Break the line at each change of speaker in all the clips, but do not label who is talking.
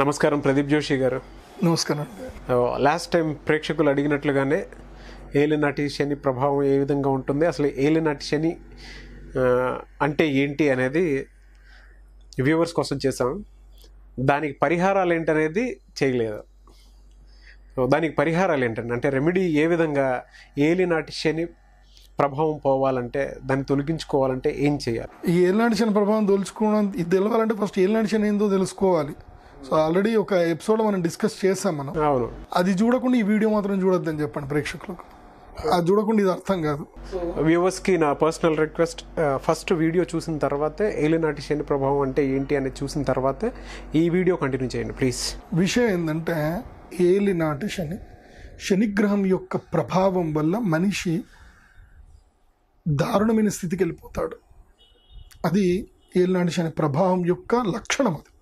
నమస్కారం ప్రదీప్ జోషి గారు
నమస్కారం
లాస్ట్ టైం ప్రేక్షకులు అడిగినట్లుగానే ఏలినాటి శని ప్రభావం ఏ విధంగా ఉంటుంది అసలు ఏలినాటి శని ఆ, అంటే ఏంటి అనేది వ్యూవర్స్ కోసం చేసాం దానికి పరిహారాలు ఏంటనేది చేయలేదు సో దానికి పరిహారాలు ఏంటండి అంటే రెమెడీ ఏ విధంగా ఏలినాటి శని ప్రభావం పోవాలంటే దాన్ని తొలగించుకోవాలంటే ఏం చేయాలి
ఈ ఏలినాటి శని ప్రభావం తెలుసుకోవడం ఇది తెలవాలంటే ఫస్ట్ ఏలినాటి శని ఏందో తెలుసుకోవాలి సో ఆల్రెడీ ఒక ఎపిసోడ్ మనం డిస్కస్ చేసాం మనం
అవును
అది చూడకుండా ఈ వీడియో మాత్రం చూడొద్దని చెప్పండి ప్రేక్షకులకు అది చూడకుండా ఇది అర్థం కాదు
వ్యూవర్స్కి నా పర్సనల్ రిక్వెస్ట్ ఫస్ట్ వీడియో చూసిన తర్వాతే ఏలినాటి శని ప్రభావం అంటే ఏంటి అనేది చూసిన తర్వాతే ఈ వీడియో కంటిన్యూ చేయండి ప్లీజ్
విషయం ఏంటంటే ఏలినాటి శని శనిగ్రహం యొక్క ప్రభావం వల్ల మనిషి దారుణమైన స్థితికి వెళ్ళిపోతాడు అది ఏలినాటి శని ప్రభావం యొక్క లక్షణం అది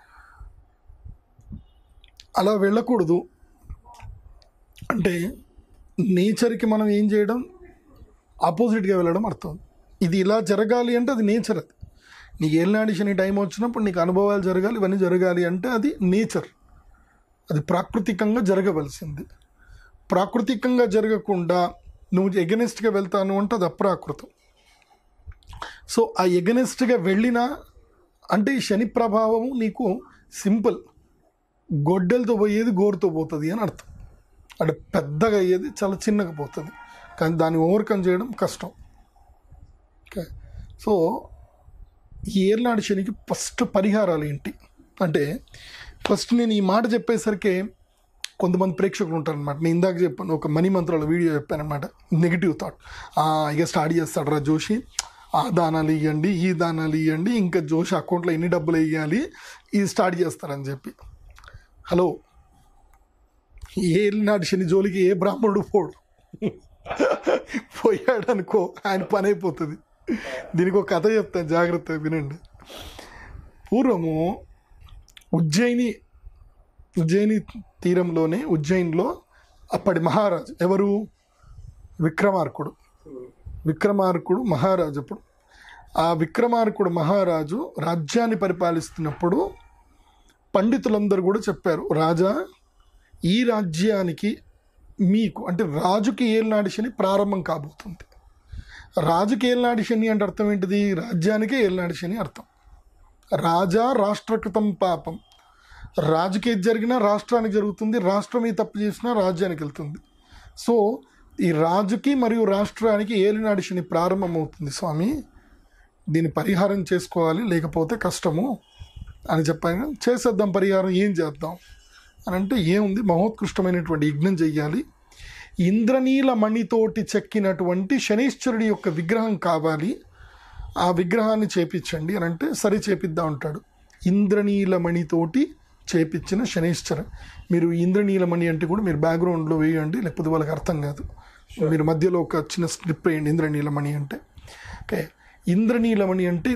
అలా వెళ్ళకూడదు అంటే నేచర్కి మనం ఏం చేయడం ఆపోజిట్గా వెళ్ళడం అర్థం ఇది ఇలా జరగాలి అంటే అది నేచర్ అది నీకు ఏలినాటి శని టైం వచ్చినప్పుడు నీకు అనుభవాలు జరగాలి ఇవన్నీ జరగాలి అంటే అది నేచర్ అది ప్రాకృతికంగా జరగవలసింది ప్రాకృతికంగా జరగకుండా నువ్వు ఎగనెస్ట్గా వెళ్తాను అంటే అది అప్రాకృతం సో ఆ ఎగనెస్ట్గా వెళ్ళినా అంటే ఈ శని ప్రభావము నీకు సింపుల్ గొడ్డలతో పోయేది గోరుతో పోతుంది అని అర్థం అంటే పెద్దగా అయ్యేది చాలా చిన్నగా పోతుంది కానీ దాన్ని ఓవర్కమ్ చేయడం కష్టం ఓకే సో ఈ ఏర్నాడు శనికి ఫస్ట్ పరిహారాలు ఏంటి అంటే ఫస్ట్ నేను ఈ మాట చెప్పేసరికి కొంతమంది ప్రేక్షకులు ఉంటారు అనమాట నేను ఇందాక చెప్పాను ఒక మనీ మంత్రాల వీడియో చెప్పాను అనమాట నెగిటివ్ థాట్ ఇక స్టార్ట్ చేస్తాడు రా జోషి ఆ దానాలు ఇవ్వండి ఈ దానాలు ఇవ్వండి ఇంకా జోషి అకౌంట్లో ఎన్ని డబ్బులు వేయాలి ఇది స్టార్ట్ చేస్తారని చెప్పి హలో ఏ నాటి శని జోలికి ఏ బ్రాహ్మణుడు పోడు పోయాడు అనుకో ఆయన పని అయిపోతుంది దీనికి ఒక కథ చెప్తాను జాగ్రత్తగా వినండి పూర్వము ఉజ్జయిని ఉజ్జయిని తీరంలోనే ఉజ్జయిన్లో అప్పటి మహారాజు ఎవరు విక్రమార్కుడు విక్రమార్కుడు మహారాజు అప్పుడు ఆ విక్రమార్కుడు మహారాజు రాజ్యాన్ని పరిపాలిస్తున్నప్పుడు పండితులందరూ కూడా చెప్పారు రాజా ఈ రాజ్యానికి మీకు అంటే రాజుకి ఏలినాటి శని ప్రారంభం కాబోతుంది రాజుకి ఏలినాటి శని అంటే అర్థం ఏంటిది రాజ్యానికే ఏలినాటి శని అర్థం రాజా రాష్ట్రకృతం పాపం రాజుకి ఏది జరిగినా రాష్ట్రానికి జరుగుతుంది రాష్ట్రం ఏ తప్పు చేసినా రాజ్యానికి వెళ్తుంది సో ఈ రాజుకి మరియు రాష్ట్రానికి ఏలినాటి శని ప్రారంభమవుతుంది స్వామి దీన్ని పరిహారం చేసుకోవాలి లేకపోతే కష్టము అని చెప్పాను చేసేద్దాం పరిహారం ఏం చేద్దాం అని అంటే ఏముంది మహోత్కృష్టమైనటువంటి యజ్ఞం చెయ్యాలి ఇంద్రనీల మణితోటి చెక్కినటువంటి శనీశ్వరుడి యొక్క విగ్రహం కావాలి ఆ విగ్రహాన్ని చేపించండి అని అంటే సరే చేపిద్దాం అంటాడు ఇంద్రనీలమణితోటి చేపించిన శనీశ్వర మీరు ఇంద్రనీలమణి అంటే కూడా మీరు బ్యాక్గ్రౌండ్లో వేయండి లేకపోతే వాళ్ళకి అర్థం కాదు మీరు మధ్యలో ఒక చిన్న స్ట్రిప్ వేయండి ఇంద్రనీలమణి అంటే ఓకే ఇంద్రనీలమణి అంటే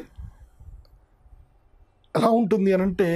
ఎలా ఉంటుంది అని అంటే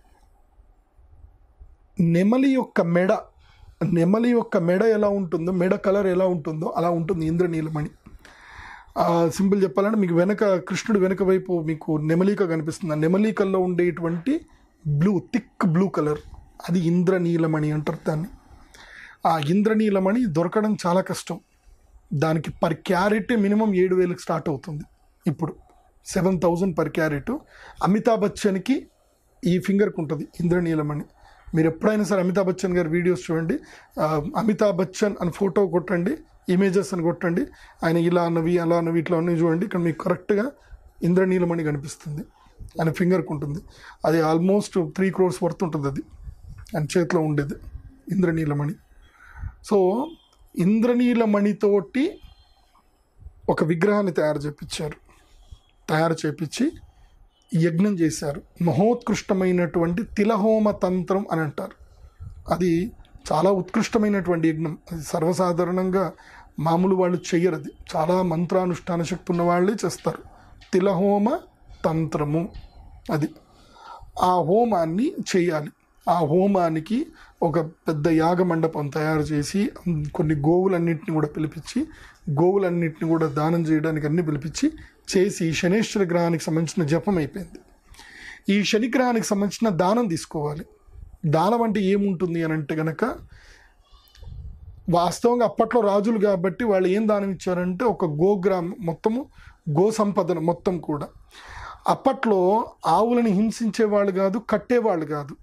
నెమలి యొక్క మెడ నెమలి యొక్క మెడ ఎలా ఉంటుందో మెడ కలర్ ఎలా ఉంటుందో అలా ఉంటుంది ఇంద్రనీలమణి సింపుల్ చెప్పాలంటే మీకు వెనక కృష్ణుడు వెనక వైపు మీకు నెమలిక కనిపిస్తుంది ఆ నెమలికల్లో ఉండేటువంటి బ్లూ థిక్ బ్లూ కలర్ అది ఇంద్రనీలమణి అంటారు దాన్ని ఆ ఇంద్రనీలమణి దొరకడం చాలా కష్టం దానికి పర్ క్యారెట్ మినిమం ఏడు వేలకు స్టార్ట్ అవుతుంది ఇప్పుడు seven thousand per carat Amitabh బచ్చన్కి ఈ ఫింగర్కి ఉంటుంది ఇంద్రనీలమణి మీరు ఎప్పుడైనా సరే అమితాబ్ బచ్చన్ గారి వీడియోస్ చూడండి ఆ, అమితాబ్ బచ్చన్ అని ఫోటో కొట్టండి ఇమేజెస్ అని కొట్టండి ఆయన ఇలా అన్నవి అలా అన్నవి ఇట్లా అన్నవి చూడండి ఇక్కడ మీకు కరెక్ట్గా ఇంద్రనీలమణి కనిపిస్తుంది ఆయన ఫింగర్కి ఉంటుంది అది ఆల్మోస్ట్ త్రీ క్రోర్స్ వర్త్ ఉంటుంది అది ఆయన చేతిలో ఉండేది ఇంద్రనీలమణి సో ఇంద్రనీలమణితోటి ఒక విగ్రహాన్ని తయారు చేపించారు తయారు చేపించి యజ్ఞం చేశారు మహోత్కృష్టమైనటువంటి తిలహోమ తంత్రం అని అంటారు అది చాలా ఉత్కృష్టమైనటువంటి యజ్ఞం అది సర్వసాధారణంగా మామూలు వాళ్ళు చెయ్యరు అది చాలా మంత్రానుష్ఠాన శక్తి ఉన్న వాళ్ళే చేస్తారు తిలహోమ తంత్రము అది ఆ హోమాన్ని చేయాలి ఆ హోమానికి ఒక పెద్ద యాగ మండపం తయారు చేసి కొన్ని గోవులన్నింటిని కూడా పిలిపించి గోవులన్నింటిని కూడా దానం చేయడానికి అన్ని పిలిపించి చేసి శనేశ్వర గ్రహానికి సంబంధించిన జపం అయిపోయింది ఈ శనిగ్రహానికి సంబంధించిన దానం తీసుకోవాలి దానం అంటే ఏముంటుంది అని అంటే గనక వాస్తవంగా అప్పట్లో రాజులు కాబట్టి వాళ్ళు ఏం దానం ఇచ్చారంటే ఒక గోగ్రామ్ మొత్తము గో సంపదను మొత్తం కూడా అప్పట్లో ఆవులని హింసించేవాళ్ళు కాదు కట్టేవాళ్ళు కాదు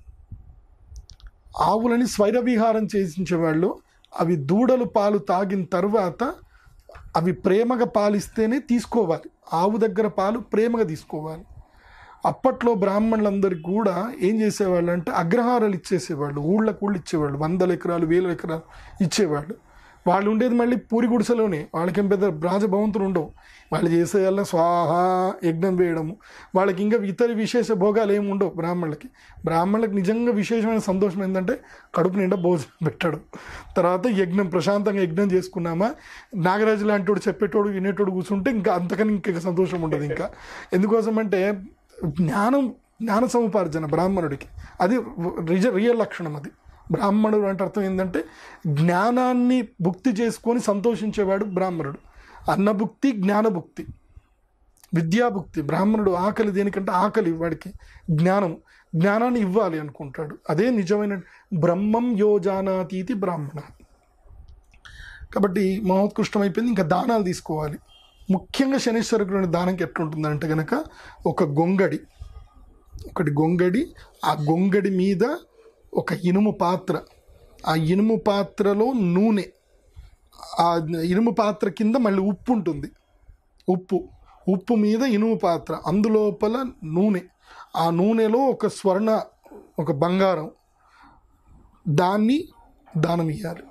ఆవులని స్వైరవిహారం చేసించేవాళ్ళు అవి దూడలు పాలు తాగిన తర్వాత అవి ప్రేమగా పాలిస్తేనే తీసుకోవాలి ఆవు దగ్గర పాలు ప్రేమగా తీసుకోవాలి అప్పట్లో బ్రాహ్మణులందరికీ కూడా ఏం చేసేవాళ్ళు అంటే అగ్రహారాలు ఇచ్చేసేవాళ్ళు ఊళ్ళకు ఊళ్ళు ఇచ్చేవాళ్ళు వందల ఎకరాలు వేల ఎకరాలు ఇచ్చేవాళ్ళు వాళ్ళు ఉండేది మళ్ళీ పూరి గుడిసెలోనే వాళ్ళకేం పెద్ద రాజభవంతులు ఉండవు వాళ్ళు చేసేయాల స్వాహ యజ్ఞం వేయడము వాళ్ళకి ఇంకా ఇతర విశేష భోగాలు ఏమి ఉండవు బ్రాహ్మణులకి బ్రాహ్మణులకు నిజంగా విశేషమైన సంతోషం ఏంటంటే కడుపు నిండా భోజనం పెట్టడం తర్వాత యజ్ఞం ప్రశాంతంగా యజ్ఞం చేసుకున్నామా నాగరాజు లాంటి వాడు చెప్పేటోడు వినేటోడు కూర్చుంటే ఇంకా అంతకని ఇంకా సంతోషం ఉండదు ఇంకా ఎందుకోసం అంటే జ్ఞానం జ్ఞాన సముపార్జన బ్రాహ్మణుడికి అది రిజ రియల్ లక్షణం అది బ్రాహ్మణుడు అంటే అర్థం ఏంటంటే జ్ఞానాన్ని భుక్తి చేసుకొని సంతోషించేవాడు బ్రాహ్మణుడు అన్నభుక్తి జ్ఞానభుక్తి విద్యాభుక్తి బ్రాహ్మణుడు ఆకలి దేనికంటే ఆకలి వాడికి జ్ఞానం జ్ఞానాన్ని ఇవ్వాలి అనుకుంటాడు అదే నిజమైన బ్రహ్మం యోజానాతీతి బ్రాహ్మణ కాబట్టి మహోత్కృష్టం అయిపోయింది ఇంకా దానాలు తీసుకోవాలి ముఖ్యంగా శనీశ్వరుడు దానంకి ఎట్లుంటుందంటే కనుక ఒక గొంగడి ఒకటి గొంగడి ఆ గొంగడి మీద ఒక ఇనుము పాత్ర ఆ ఇనుము పాత్రలో నూనె ఆ ఇనుము పాత్ర కింద మళ్ళీ ఉప్పు ఉంటుంది ఉప్పు ఉప్పు మీద ఇనుము పాత్ర అందులోపల నూనె ఆ నూనెలో ఒక స్వర్ణ ఒక బంగారం దాన్ని దానం ఇవ్వాలి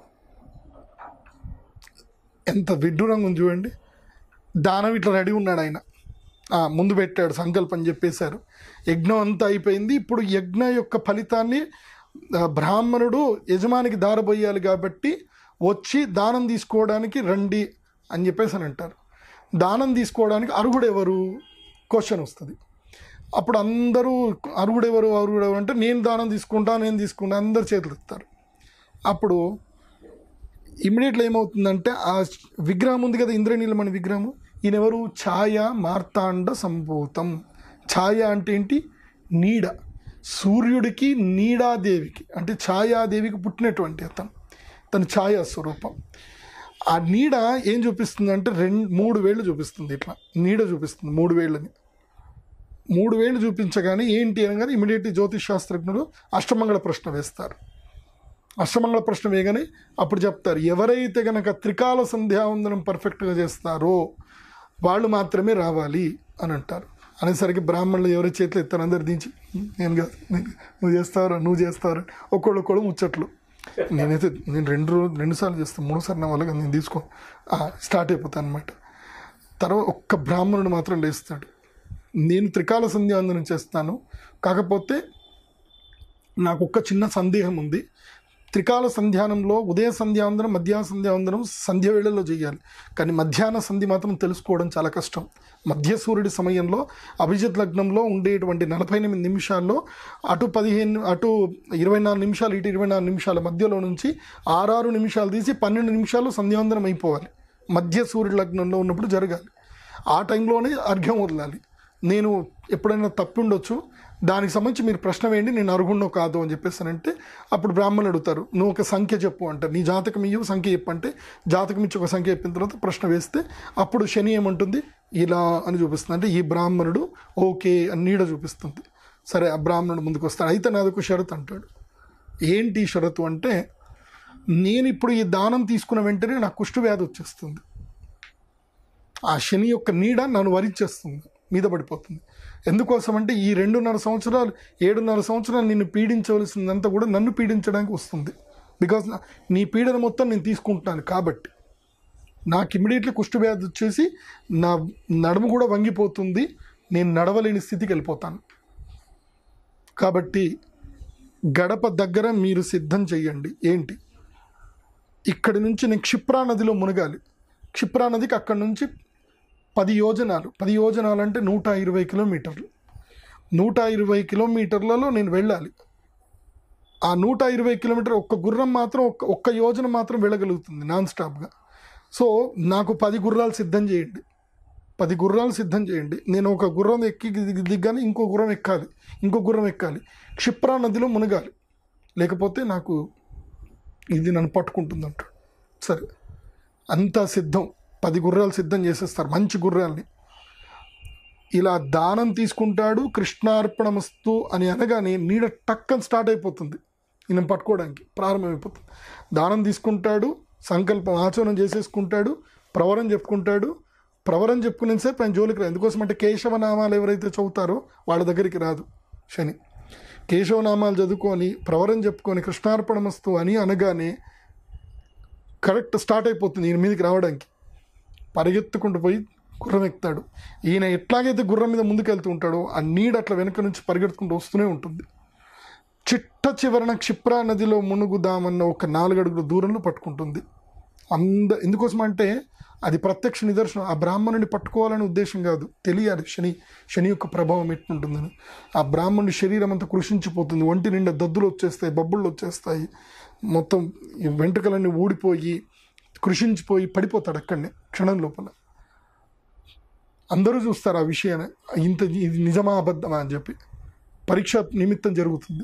ఎంత విడ్డూరంగా ఉంది చూడండి దానం ఇట్లా రెడీ ఉన్నాడు ఆయన ఆ, ముందు పెట్టాడు సంకల్పం చెప్పేశారు యజ్ఞం అంతా అయిపోయింది ఇప్పుడు యజ్ఞ యొక్క ఫలితాన్ని ఆ, బ్రాహ్మణుడు యజమానికి దారబోయాలి కాబట్టి వచ్చి దానం తీసుకోవడానికి రండి అని చెప్పేసి అని అంటారు దానం తీసుకోవడానికి అర్హుడు ఎవరు క్వశ్చన్ వస్తుంది అప్పుడు అందరూ అర్హుడు ఎవరు అర్హుడు ఎవరు అంటే నేను దానం తీసుకుంటా నేను తీసుకుంటా అందరు చేతులు ఎత్తారు అప్పుడు ఇమ్మీడియట్లీ ఏమవుతుందంటే ఆ విగ్రహం ఉంది కదా ఇంద్రనీలమణి విగ్రహం ఈయన ఎవరు ఛాయ మార్తాండ సంభూతం ఛాయ అంటే ఏంటి నీడ సూర్యుడికి నీడాదేవికి అంటే ఛాయాదేవికి పుట్టినటువంటి అతను తన ఛాయా స్వరూపం ఆ నీడ ఏం చూపిస్తుంది అంటే రెండు మూడు వేళ్ళు చూపిస్తుంది ఇట్లా నీడ చూపిస్తుంది మూడు వేళ్ళని మూడు వేళ్ళు చూపించగానే ఏంటి అనగానే ఇమీడియట్లీ జ్యోతిష్ శాస్త్రజ్ఞులు అష్టమంగళ ప్రశ్న వేస్తారు అష్టమంగళ ప్రశ్న వేయగానే అప్పుడు చెప్తారు ఎవరైతే గనక త్రికాల సంధ్యావందనం పర్ఫెక్ట్గా చేస్తారో వాళ్ళు మాత్రమే రావాలి అని అంటారు అనేసరికి బ్రాహ్మణులు ఎవరి చేతులు ఎత్తారు అందరు దించి నేను కాదు నేను- నువ్వు చేస్తావరా నువ్వు చేస్తావరా ఒక్కళ్ళు ఒక్కళ్ళు ముచ్చట్లు నేనైతే నేను రెండు రోజు రెండు సార్లు చేస్తాను మూడు సార్లు నా వల్ల కాదు, నేను తీసుకో స్టార్ట్ అయిపోతాను అనమాట తర్వాత ఒక్క బ్రాహ్మణుడు మాత్రం లేస్తాడు నేను త్రికాల సంధ్యావందనం చేస్తాను కాకపోతే నాకు ఒక్క చిన్న సందేహం ఉంది త్రికాల సంధ్యానంలో ఉదయ సంధ్యావందనం మధ్యాహ్న సంధ్యావందనం సంధ్య వేళల్లో చేయాలి కానీ మధ్యాహ్న సంధి మాత్రం తెలుసుకోవడం చాలా కష్టం మధ్య సూర్యుడి సమయంలో అభిజిత్ లగ్నంలో ఉండేటువంటి నలభై ఎనిమిది నిమిషాల్లో అటు పదిహేను అటు ఇరవై నాలుగు నిమిషాలు ఇటు ఇరవై నాలుగు నిమిషాల మధ్యలో నుంచి ఆరారు నిమిషాలు తీసి పన్నెండు నిమిషాలు సంధ్యావందనం అయిపోవాలి మధ్య సూర్యుడి లగ్నంలో ఉన్నప్పుడు జరగాలి ఆ టైంలోనే అర్ఘ్యం వదలాలి నేను ఎప్పుడైనా తప్పి ఉండొచ్చు దానికి సంబంధించి మీరు ప్రశ్న వేయండి నేను అర్హుణ్ణో కాదు అని చెప్పేసానంటే అప్పుడు బ్రాహ్మణులు అడుగుతారు నువ్వు ఒక సంఖ్య చెప్పు అంటారు నీ జాతకం ఇయ్యు సంఖ్య చెప్పు అంటే జాతకం ఇచ్చి ఒక సంఖ్య చెప్పిన తర్వాత ప్రశ్న వేస్తే అప్పుడు శని ఏమంటుంది ఇలా అని చూపిస్తుంది అంటే ఈ బ్రాహ్మణుడు ఓకే అని నీడ చూపిస్తుంది సరే ఆ బ్రాహ్మణుడు ముందుకు వస్తాడు అయితే నాదొక షరత్ అంటాడు ఏంటి ఈ షరతు అంటే నేను ఇప్పుడు ఈ దానం తీసుకున్న వెంటనే నాకు కుష్టు వ్యాధి వచ్చేస్తుంది ఆ శని యొక్క నీడ నన్ను వరించేస్తుంది మీద పడిపోతుంది ఎందుకోసం అంటే ఈ రెండున్నర సంవత్సరాలు ఏడున్నర సంవత్సరాలు నిన్ను పీడించవలసిందంతా కూడా నన్ను పీడించడానికి వస్తుంది బికాజ్ నీ పీడన మొత్తం నేను తీసుకుంటున్నాను కాబట్టి నాకు ఇమ్మీడియట్లీ కుష్ఠవ్యాధి వచ్చేసి నా నడుము కూడా వంగిపోతుంది నేను నడవలేని స్థితికి వెళ్ళిపోతాను కాబట్టి గడప దగ్గర మీరు సిద్ధం చెయ్యండి ఏంటి ఇక్కడి నుంచి నేను క్షిప్రా నదిలో మునగాలి క్షిప్రా నదికి అక్కడి నుంచి పది యోజనాలు పది యోజనాలు అంటే నూట ఇరవై కిలోమీటర్లు నూట ఇరవై కిలోమీటర్లలో నేను వెళ్ళాలి ఆ నూట ఇరవై కిలోమీటర్ ఒక్క గుర్రం మాత్రం ఒక్క ఒక్క యోజన మాత్రం వెళ్ళగలుగుతుంది నాన్ స్టాప్గా సో నాకు పది గుర్రాలు సిద్ధం చేయండి పది గుర్రాలు సిద్ధం చేయండి నేను ఒక గుర్రం ఎక్కి దిగ్- దిగ్గానే ఇంకో గుర్రం ఎక్కాలి ఇంకో గుర్రం ఎక్కాలి క్షిప్రా నదిలో మునగాలి లేకపోతే నాకు ఇది నన్ను పట్టుకుంటుంది అంటాడు సరే అంతా సిద్ధం పది గుర్రాలు సిద్ధం చేసేస్తారు మంచి గుర్రాల్ని ఇలా దానం తీసుకుంటాడు కృష్ణార్పణమస్తు అని అనగానే నీడ టక్కని స్టార్ట్ అయిపోతుంది ఈయన పట్టుకోవడానికి ప్రారంభమైపోతుంది దానం తీసుకుంటాడు సంకల్పం ఆచరణ చేసేసుకుంటాడు ప్రవరం చెప్పుకుంటాడు ప్రవరం చెప్పుకునేసేపు ఆయన జోలికి రాదు ఎందుకోసం అంటే కేశవనామాలు ఎవరైతే చదువుతారో వాళ్ళ దగ్గరికి రాదు శని కేశవనామాలు చదువుకొని ప్రవరం చెప్పుకొని కృష్ణార్పణమస్తు అని అనగానే కరెక్ట్ స్టార్ట్ అయిపోతుంది ఈయన మీదకి రావడానికి పరిగెత్తుకుంటూ పోయి గుర్రం ఎక్కుతాడు ఈయన ఎట్లాగైతే గుర్రం మీద ముందుకెళ్తూ ఉంటాడో ఆ నీడ అట్లా వెనక నుంచి పరిగెత్తుకుంటూ వస్తూనే ఉంటుంది చిట్ట చివరన క్షిప్రా నదిలో మునుగుదామన్న ఒక నాలుగడుగుల దూరంలో పట్టుకుంటుంది అంద ఎందుకోసం అంటే అది ప్రత్యక్ష నిదర్శనం ఆ బ్రాహ్మణుని పట్టుకోవాలనే ఉద్దేశం కాదు తెలియాలి శని శని యొక్క ప్రభావం ఎట్లుంటుందని ఆ బ్రాహ్మణుడి శరీరం అంతా కృషించిపోతుంది ఒంటి నిండా దద్దులు వచ్చేస్తాయి బబ్బుళ్ళు వచ్చేస్తాయి మొత్తం ఈ వెంట్రుకలన్నీ ఊడిపోయి కృషించిపోయి పడిపోతాడు అక్కడనే క్షణం లోపల అందరూ చూస్తారు ఆ విషయాన్ని ఇంత ఇది నిజమా అబద్ధమా అని చెప్పి పరీక్ష నిమిత్తం జరుగుతుంది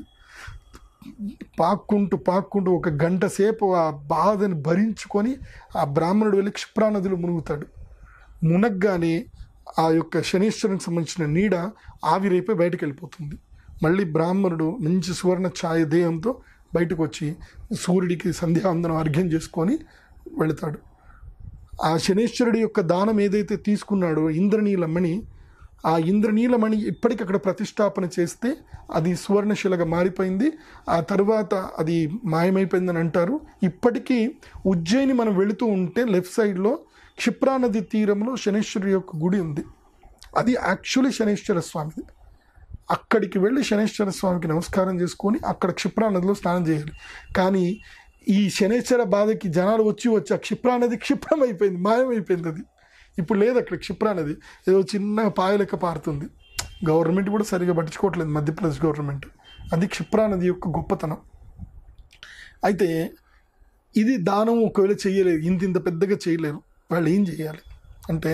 పాక్కుంటూ పాక్కుంటూ ఒక గంట సేపు ఆ బాధని భరించుకొని ఆ బ్రాహ్మణుడు వెళ్ళి క్షిప్రా నదిలో మునుగుతాడు మునగ్గానే ఆ యొక్క శనీశ్వరునికి సంబంధించిన నీడ ఆవిరైపోయి బయటకు వెళ్ళిపోతుంది మళ్ళీ బ్రాహ్మణుడు మంచి సువర్ణ ఛాయ దేహంతో బయటకు వచ్చి సూర్యుడికి సంధ్యావందనం అర్ఘ్యం చేసుకొని వెళతాడు ఆ శనేశ్వరుడి యొక్క దానం ఏదైతే తీసుకున్నాడో ఇంద్రనీలమణి ఆ ఇంద్రనీలమణి ఇప్పటికి అక్కడ ప్రతిష్టాపన చేస్తే అది సువర్ణశిలగా మారిపోయింది ఆ తర్వాత అది మాయమైపోయిందని అంటారు ఇప్పటికీ ఉజ్జయిని మనం వెళుతూ ఉంటే లెఫ్ట్ సైడ్లో క్షిప్రా నది తీరంలో శనేశ్వరుడి యొక్క గుడి ఉంది అది యాక్చువల్లీ శనేశ్వర స్వామిది అక్కడికి వెళ్ళి శనేశ్వర స్వామికి నమస్కారం చేసుకొని అక్కడ క్షిప్రా నదిలో స్నానం చేయాలి కానీ ఈ శనేశ్వర బాధకి జనాలు వచ్చి వచ్చి ఆ క్షిప్రా నది క్షిప్రం అయిపోయింది మాయమైపోయింది అది ఇప్పుడు లేదు అక్కడ క్షిప్రా నది ఏదో చిన్న పాయ లెక్క పారుతుంది గవర్నమెంట్ కూడా సరిగా పట్టించుకోవట్లేదు మధ్యప్రదేశ్ గవర్నమెంట్ అది క్షిప్రా నది యొక్క గొప్పతనం అయితే ఇది దానం ఒకవేళ చేయలేదు ఇంత ఇంత పెద్దగా చేయలేరు వాళ్ళు ఏం చేయాలి అంటే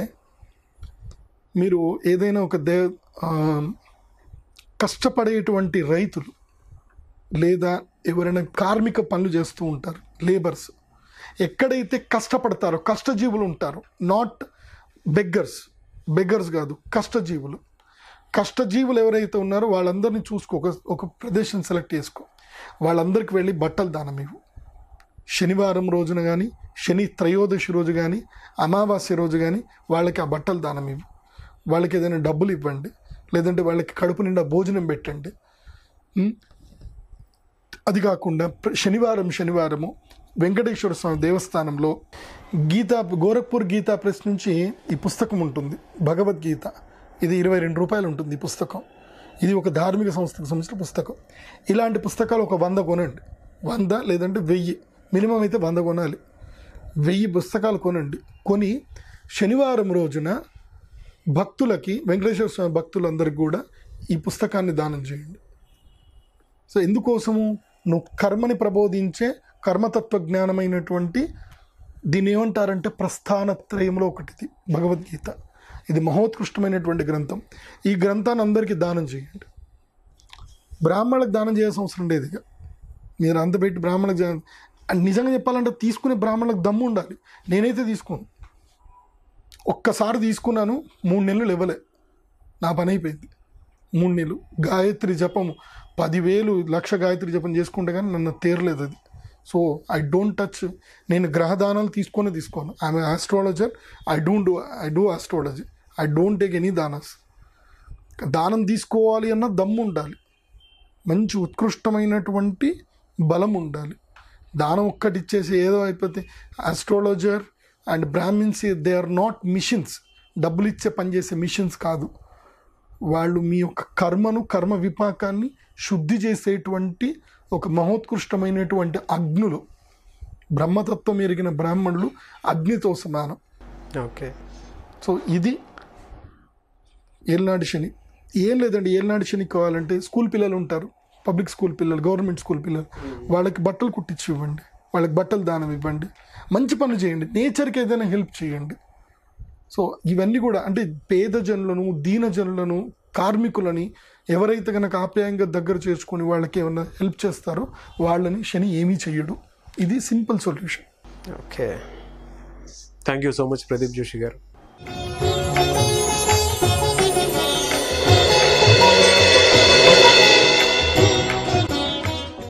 మీరు ఏదైనా ఒక దే ఆ, కష్టపడేటువంటి రైతులు లేదా ఎవరైనా కార్మిక పనులు చేస్తూ ఉంటారు లేబర్స్ ఎక్కడైతే కష్టపడతారో కష్టజీవులు ఉంటారో నాట్ బెగ్గర్స్ బెగ్గర్స్ కాదు కష్టజీవులు కష్టజీవులు ఎవరైతే ఉన్నారో వాళ్ళందరినీ చూసుకో ఒక ఒక ప్రదేశం సెలెక్ట్ చేసుకో వాళ్ళందరికీ వెళ్ళి బట్టలు దానం ఇవ్వు శనివారం రోజున కానీ శని త్రయోదశి రోజు కానీ అమావాస్య రోజు కానీ వాళ్ళకి ఆ బట్టలు దానం ఇవ్వు వాళ్ళకి ఏదైనా డబ్బులు ఇవ్వండి లేదంటే వాళ్ళకి కడుపు నిండా భోజనం పెట్టండి ఉం? అది కాకుండా ప్ర- శనివారం శనివారము వెంకటేశ్వర స్వామి దేవస్థానంలో గీతా గోరఖ్పూర్ గీతా ప్రెస్ నుంచి ఈ పుస్తకం ఉంటుంది భగవద్గీత ఇది ఇరవై రెండు రూపాయలు ఉంటుంది ఈ పుస్తకం ఇది ఒక ధార్మిక సంస్థకు సంబంధించిన పుస్తకం ఇలాంటి పుస్తకాలు ఒక వంద కొనండి వంద లేదంటే వెయ్యి మినిమం అయితే వంద కొనాలి వెయ్యి పుస్తకాలు కొనండి కొని శనివారం రోజున భక్తులకి వెంకటేశ్వర స్వామి భక్తులందరికీ కూడా ఈ పుస్తకాన్ని దానం చేయండి సో ఎందుకోసము నువ్వు కర్మని ప్రబోధించే కర్మతత్వ జ్ఞానమైనటువంటి దీన్ని ఏమంటారంటే ప్రస్థానత్రయంలో ఒకటిది భగవద్గీత ఇది మహోత్కృష్టమైనటువంటి గ్రంథం ఈ గ్రంథాన్ని అందరికీ దానం చేయండి బ్రాహ్మణులకు దానం చేయాల్సిన అవసరం లేదు ఇక మీరు అంత పెట్టి బ్రాహ్మణులకు జా- అండ్ నిజంగా చెప్పాలంటే తీసుకునే బ్రాహ్మణులకు దమ్ము ఉండాలి నేనైతే తీసుకోను ఒక్కసారి తీసుకున్నాను మూడు నెలలు ఇవ్వలే నా పని అయిపోయింది మూడు నెలలు గాయత్రి జపము పదివేలు లక్ష గాయత్రి జపం చేసుకుంటే కానీ నన్ను తేరలేదు అది సో ఐ డోంట్ టచ్ నేను గ్రహదానాలు తీసుకొని తీసుకోను I'm astrologer I don't do I do astrology I don't take any danas దానం తీసుకోవాలి అన్న దమ్ము ఉండాలి మంచి ఉత్కృష్టమైనటువంటి బలం ఉండాలి దానం ఒక్కటి ఇచ్చేసి ఏదో అయిపోతే astrologer and Brahmins they are not machines డబ్బులు ఇచ్చే పనిచేసే మిషన్స్ కాదు వాళ్ళు మీ యొక్క కర్మను కర్మ విపాకాన్ని శుద్ధి చేసేటువంటి ఒక మహోత్కృష్టమైనటువంటి అగ్నులు బ్రహ్మతత్వం ఎరిగిన బ్రాహ్మణులు అగ్నితో సమానం
ఓకే
సో ఇది ఏలినాడు శని ఏం లేదండి ఏలినాడు శని కావాలంటే స్కూల్ పిల్లలు ఉంటారు పబ్లిక్ స్కూల్ పిల్లలు గవర్నమెంట్ స్కూల్ పిల్లలు వాళ్ళకి బట్టలు కుట్టించి ఇవ్వండి వాళ్ళకి బట్టలు దానం ఇవ్వండి మంచి పనులు చేయండి నేచర్కి ఏదైనా హెల్ప్ చేయండి సో ఇవన్నీ కూడా అంటే పేద జనులను దీన జనులను కార్మికులని ఎవరైతే కనుక ఆప్యాయంగా దగ్గర చేసుకొని వాళ్ళకి ఏమైనా హెల్ప్ చేస్తారో వాళ్ళని శని ఏమీ చెయ్యడు ఇది simple solution
okay thank you so much Pradeep Joshi గారు